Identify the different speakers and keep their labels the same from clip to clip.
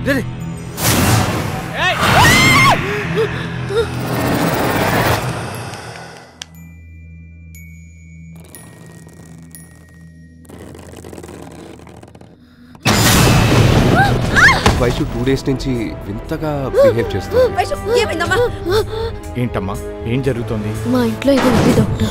Speaker 1: రే, రే. Vaishu two days నుంచి వింతగా బిహేవ్ చేస్తుంది
Speaker 2: వైషు ఏమైందమ్మా
Speaker 3: ఏంటమ్మా ఏం జరుగుతోంది
Speaker 4: మా ఇంట్లో ఇది ఉంది డాక్టర్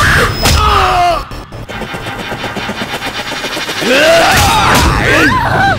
Speaker 5: Ah!